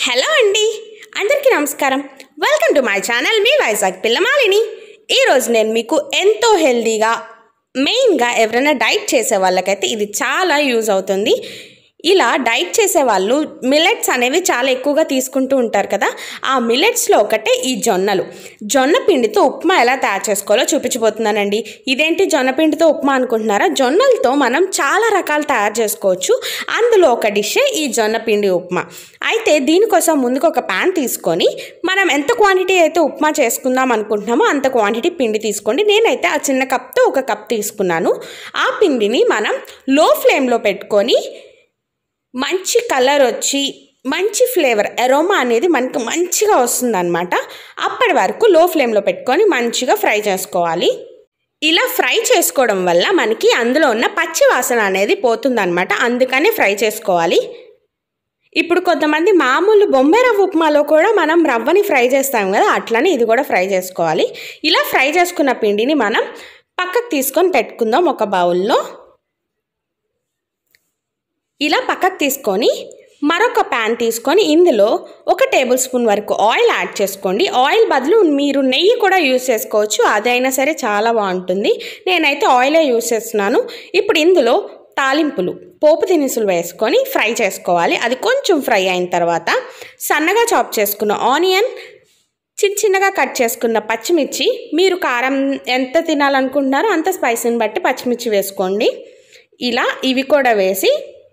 hello అండి అందరికీ నమస్కారం వెల్కమ్ టు మై ఛానల్ మీ వైజాగ్ పిల్లమాలిని ఈరోజు నేను మీకు ఎంతో హెల్దీగా మెయిన్గా ఎవరైనా డైట్ చేసే వాళ్ళకైతే ఇది చాలా యూజ్ అవుతుంది ఇలా డైట్ చేసే వాళ్ళు మిల్లెట్స్ అనేవి చాలా ఎక్కువగా తీసుకుంటూ ఉంటారు కదా ఆ మిల్లెట్స్లో ఒకటే ఈ జొన్నలు జొన్న పిండితో ఉప్మా ఎలా తయారు చేసుకోవాలో చూపించబోతున్నానండి ఇదేంటి జొన్న పిండితో ఉప్మా అనుకుంటున్నారా జొన్నలతో మనం చాలా రకాలు తయారు చేసుకోవచ్చు అందులో ఒక డిషే ఈ జొన్న పిండి ఉప్మా అయితే దీనికోసం ముందుకు ఒక ప్యాన్ తీసుకొని మనం ఎంత క్వాంటిటీ అయితే ఉప్మా చేసుకుందాం అనుకుంటున్నామో అంత క్వాంటిటీ పిండి తీసుకోండి నేనైతే ఆ చిన్న కప్తో ఒక కప్ తీసుకున్నాను ఆ పిండిని మనం లో ఫ్లేమ్లో పెట్టుకొని మంచి కలర్ వచ్చి మంచి ఫ్లేవర్ ఎరోమా అనేది మనకు మంచిగా వస్తుందన్నమాట అప్పటి వరకు లో ఫ్లేమ్లో పెట్టుకొని మంచిగా ఫ్రై చేసుకోవాలి ఇలా ఫ్రై చేసుకోవడం వల్ల మనకి అందులో ఉన్న పచ్చి వాసన అనేది పోతుందన్నమాట అందుకనే ఫ్రై చేసుకోవాలి ఇప్పుడు కొంతమంది మామూలు బొంబాయి రవ్వ ఉప్మాలో కూడా మనం రవ్వని ఫ్రై చేస్తాం కదా అట్లనే ఇది కూడా ఫ్రై చేసుకోవాలి ఇలా ఫ్రై చేసుకున్న పిండిని మనం పక్కకు తీసుకొని పెట్టుకుందాం ఒక బౌల్లో ఇలా పక్కకు తీసుకొని మరొక ప్యాన్ తీసుకొని ఇందులో ఒక టేబుల్ స్పూన్ వరకు ఆయిల్ యాడ్ చేసుకోండి ఆయిల్ బదులు మీరు నెయ్యి కూడా యూస్ చేసుకోవచ్చు అదైనా సరే చాలా బాగుంటుంది నేనైతే ఆయిలే యూస్ చేస్తున్నాను ఇప్పుడు ఇందులో తాలింపులు పోపు దినుసులు వేసుకొని ఫ్రై చేసుకోవాలి అది కొంచెం ఫ్రై అయిన తర్వాత సన్నగా చాప్ చేసుకున్న ఆనియన్ చిన్న చిన్నగా కట్ చేసుకున్న పచ్చిమిర్చి మీరు కారం ఎంత తినాలనుకుంటున్నారో అంత స్పైసీని బట్టి పచ్చిమిర్చి వేసుకోండి ఇలా ఇవి కూడా వేసి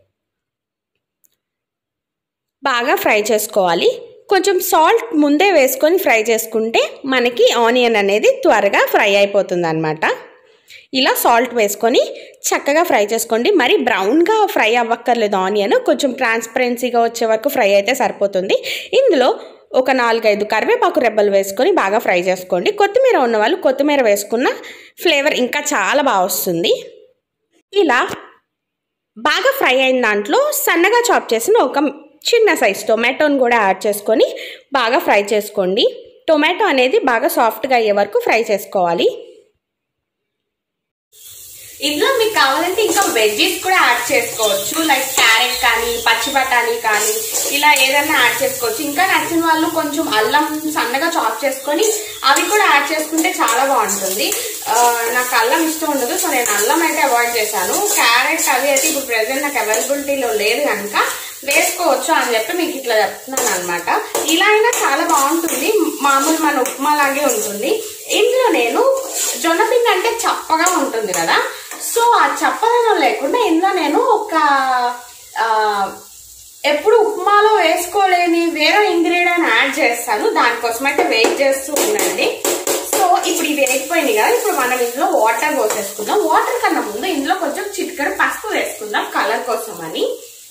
బాగా ఫ్రై చేసుకోవాలి కొంచెం సాల్ట్ ముందే వేసుకొని ఫ్రై చేసుకుంటే మనకి ఆనియన్ అనేది త్వరగా ఫ్రై అయిపోతుంది అనమాట ఇలా సాల్ట్ వేసుకొని చక్కగా ఫ్రై చేసుకోండి మరి బ్రౌన్గా ఫ్రై అవ్వక్కర్లేదు ఆనియన్ కొంచెం ట్రాన్స్పరెన్సీగా వచ్చే వరకు ఫ్రై అయితే సరిపోతుంది ఇందులో ఒక నాలుగైదు కరివేపాకు రెబ్బలు వేసుకొని బాగా ఫ్రై చేసుకోండి కొత్తిమీర ఉన్న వాళ్ళు కొత్తిమీర వేసుకున్న ఫ్లేవర్ ఇంకా చాలా బాగా వస్తుంది ఇలా బాగా ఫ్రై అయిన దాంట్లో సన్నగా చాప్ చేసిన ఒక చిన్న సైజ్ టొమాటోని కూడా యాడ్ చేసుకొని బాగా ఫ్రై చేసుకోండి టొమాటో అనేది బాగా సాఫ్ట్గా అయ్యే వరకు ఫ్రై చేసుకోవాలి ఇందులో మీకు కావాలంటే ఇంకా వెజ్జెస్ కూడా యాడ్ చేసుకోవచ్చు లైక్ క్యారెట్ కానీ పచ్చి బఠానీ కానీ ఇలా ఏదైనా యాడ్ చేసుకోవచ్చు ఇంకా నచ్చిన వాళ్ళు కొంచెం అల్లం సన్నగా చాప్ చేసుకొని అవి కూడా యాడ్ చేసుకుంటే చాలా బాగుంటుంది నాకు అల్లం ఇష్టం ఉండదు సో నేను అల్లం అయితే అవాయిడ్ చేశాను క్యారెట్ అవి అయితే ఇప్పుడు ప్రెసెంట్ నాకు అవైలబిలిటీలో లేదు కనుక వేసుకోవచ్చు అని చెప్పి మీకు ఇట్లా చెప్తున్నాను అనమాట ఇలా అయినా చాలా బాగుంటుంది మామూలు మన ఉప్మా లాగే ఉంటుంది ఇందులో నేను జొన్నపిండి అంటే చప్పగా ఉంటుంది కదా సో ఆ చప్పదనం లేకుండా ఇందులో నేను ఒక ఎప్పుడు ఉప్మాలో వేసుకోలేని వేరే ఇంగ్రీడియంట్ యాడ్ చేస్తాను దానికోసం అయితే వెయిట్ చేస్తూ ఉండండి సో ఇప్పుడు ఇవి వేగిపోయింది కదా ఇప్పుడు మనం ఇందులో వాటర్ పోసేసుకుందాం వాటర్ కన్నా ముందు ఇందులో కొంచెం చిటికెడు పసుపు వేసుకుందాం కలర్ కోసం అని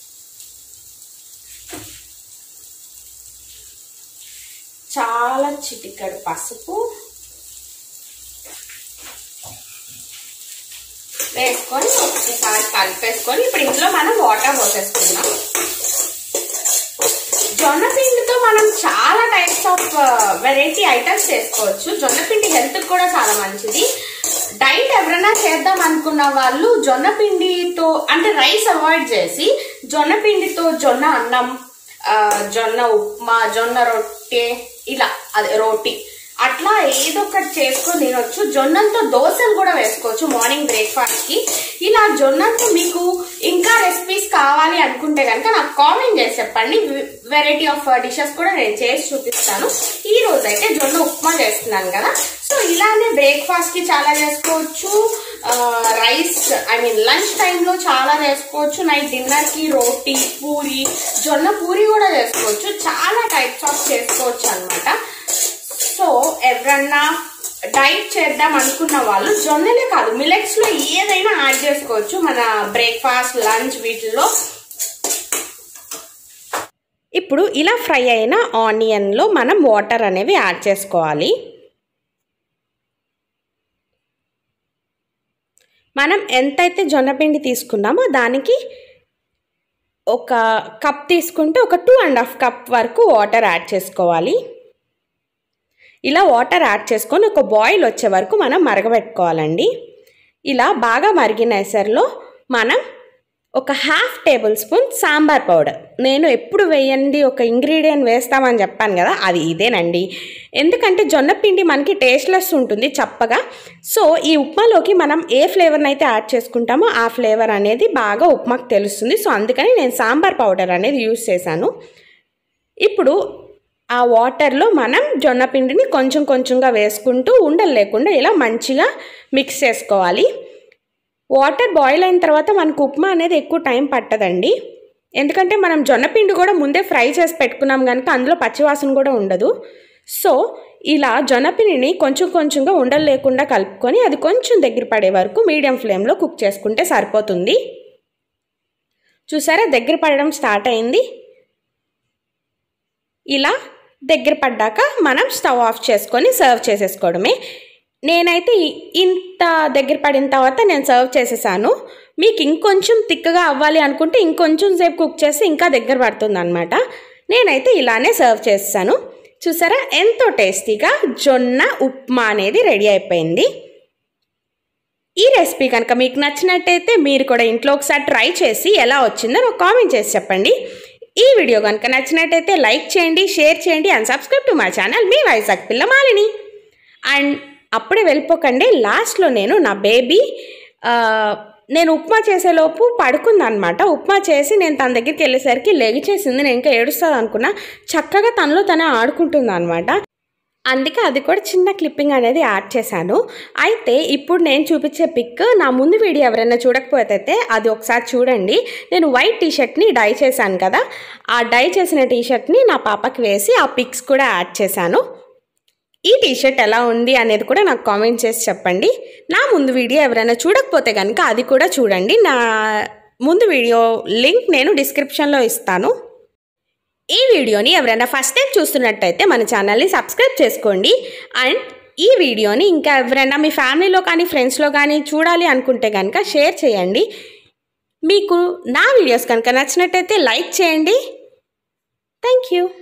చాలా చిటికెడు పసుపు వేసుకొని ఒకసారి కలిపేసుకొని ఇప్పుడు ఇందులో మనం వాటర్ పోసేసుకుందాం జొన్న పిండితో మనం చాలా టైప్స్ ఆఫ్ వెరైటీ ఐటమ్స్ చేసుకోవచ్చు జొన్న పిండి హెల్త్ కూడా చాలా మంచిది డైట్ ఎవరైనా చేద్దాం అనుకున్న వాళ్ళు జొన్న పిండితో అంటే రైస్ అవాయిడ్ చేసి జొన్న పిండితో జొన్న అన్నం జొన్న ఉప్మా జొన్న రొట్టె ఇలా అదే రోటీ అట్లా ఏదో ఒకటి చేసుకొని తినొచ్చు జొన్నలతో దోశలు కూడా వేసుకోవచ్చు మార్నింగ్ బ్రేక్ఫాస్ట్ కి ఇలా జొన్నలతో మీకు ఇంకా రెసిపీస్ కావాలి అనుకుంటే కనుక నాకు కామెంట్ చేసి చెప్పండి వెరైటీ ఆఫ్ డిషెస్ కూడా నేను చేసి చూపిస్తాను ఈ రోజు అయితే జొన్న ఉప్మా చేస్తున్నాను కదా సో ఇలానే బ్రేక్ఫాస్ట్ కి చాలా చేసుకోవచ్చు రైస్ ఐ మీన్ లంచ్ టైంలో చాలా చేసుకోవచ్చు నైట్ డిన్నర్ కి రోటీ పూరి జొన్న పూరి కూడా చేసుకోవచ్చు చాలా టైప్స్ ఆఫ్ చేసుకోవచ్చు అనమాట సో ఎవరన్నా డైట్ చేద్దాం అనుకున్న వాళ్ళు జొన్నలే కాదు మిలెట్స్ లో ఏదైనా యాడ్ చేసుకోవచ్చు మన బ్రేక్ఫాస్ట్ లంచ్ వీటిల్లో ఇప్పుడు ఇలా ఫ్రై అయిన ఆనియన్లో మనం వాటర్ అనేవి యాడ్ చేసుకోవాలి మనం ఎంతైతే జొన్నపిండి తీసుకున్నామో దానికి ఒక కప్ తీసుకుంటే ఒక టూ అండ్ హాఫ్ కప్ వరకు వాటర్ యాడ్ చేసుకోవాలి ఇలా వాటర్ యాడ్ చేసుకొని ఒక బాయిల్ వచ్చే వరకు మనం మరగబెట్టుకోవాలండి ఇలా బాగా మరిగిన ఎసరులో మనం ఒక half tablespoon sambar powder నేను ఎప్పుడు వేయండి ఒక ఇంగ్రీడియంట్ వేస్తామని చెప్పాను కదా అది ఇదేనండి ఎందుకంటే జొన్న పిండి మనకి టేస్ట్లెస్ ఉంటుంది చప్పగా సో ఈ ఉప్మాలోకి మనం ఏ ఫ్లేవర్ని అయితే యాడ్ చేసుకుంటామో ఆ ఫ్లేవర్ అనేది బాగా ఉప్మాకు తెలుస్తుంది సో అందుకని నేను సాంబార్ పౌడర్ అనేది యూస్ చేశాను ఇప్పుడు ఆ వాటర్లో మనం జొన్న పిండిని కొంచెం కొంచెంగా వేసుకుంటూ ఉండలు లేకుండా ఇలా మంచిగా మిక్స్ చేసుకోవాలి వాటర్ బాయిల్ అయిన తర్వాత మనకు ఉప్మా అనేది ఎక్కువ టైం పట్టదండి ఎందుకంటే మనం జొన్నపిండి కూడా ముందే ఫ్రై చేసి పెట్టుకున్నాం కనుక అందులో పచ్చివాసన కూడా ఉండదు సో ఇలా జొన్నపిండిని కొంచెం కొంచెంగా ఉండలు లేకుండా కలుపుకొని అది కొంచెం దగ్గర పడే వరకు మీడియం ఫ్లేమ్లో కుక్ చేసుకుంటే సరిపోతుంది చూసారా దగ్గర పడడం స్టార్ట్ అయింది ఇలా దగ్గర పడ్డాక మనం స్టవ్ ఆఫ్ చేసుకొని సర్వ్ చేసేసుకోవడమే నేనైతే ఇంత దగ్గర పడిన తర్వాత నేను సర్వ్ చేసేసాను మీకు ఇంకొంచెం తిక్కగా అవ్వాలి అనుకుంటే ఇంకొంచెం సేపు కుక్ చేస్తే ఇంకా దగ్గర పడుతుంది అనమాట నేనైతే ఇలానే సర్వ్ చేస్తాను చూసారా ఎంతో టేస్టీగా జొన్న ఉప్మా అనేది రెడీ అయిపోయింది ఈ రెసిపీ కనుక మీకు నచ్చినట్టయితే మీరు కూడా ఇంట్లో ఒకసారి ట్రై చేసి ఎలా వచ్చిందో నాకు కామెంట్ చేసి చెప్పండి ఈ వీడియో కనుక నచ్చినట్టయితే లైక్ చేయండి షేర్ చేయండి and subscribe to my channel మీ వైజాగ్ పిల్లమాలిని అండ్ అప్పుడే వెళ్ళిపోకండి లాస్ట్లో నేను నా బేబీ నేను ఉప్మా చేసేలోపు పడుకుందనమాట ఉప్మా చేసి నేను తన దగ్గరికి వెళ్ళేసరికి లెగిచేసింది నేను ఇంకా ఏడుస్తుంది అనుకున్నా చక్కగా తనలో తనే ఆడుకుంటుంది అనమాట అందుకే అది కూడా చిన్న క్లిప్పింగ్ అనేది యాడ్ చేశాను అయితే ఇప్పుడు నేను చూపించే పిక్ నా ముందు వీడియో ఎవరైనా చూడకపోతే అది ఒకసారి చూడండి నేను వైట్ టీషర్ట్ని డై చేశాను కదా ఆ డై చేసిన టీషర్ట్ని నా పాపకి వేసి ఆ పిక్స్ కూడా యాడ్ చేశాను ఈ టీషర్ట్ ఎలా ఉంది అనేది కూడా నాకు కామెంట్ చేసి చెప్పండి నా ముందు వీడియో ఎవరైనా చూడకపోతే కనుక అది కూడా చూడండి నా ముందు వీడియో లింక్ నేను డిస్క్రిప్షన్లో ఇస్తాను ఈ వీడియోని ఎవరైనా ఫస్ట్ టైం చూస్తున్నట్టయితే మన ఛానల్ని సబ్స్క్రైబ్ చేసుకోండి అండ్ ఈ వీడియోని ఇంకా ఎవరైనా మీ ఫ్యామిలీలో కానీ ఫ్రెండ్స్లో కానీ చూడాలి అనుకుంటే కనుక షేర్ చేయండి మీకు నా వీడియోస్ కనుక నచ్చినట్టయితే లైక్ చేయండి థ్యాంక్ యూ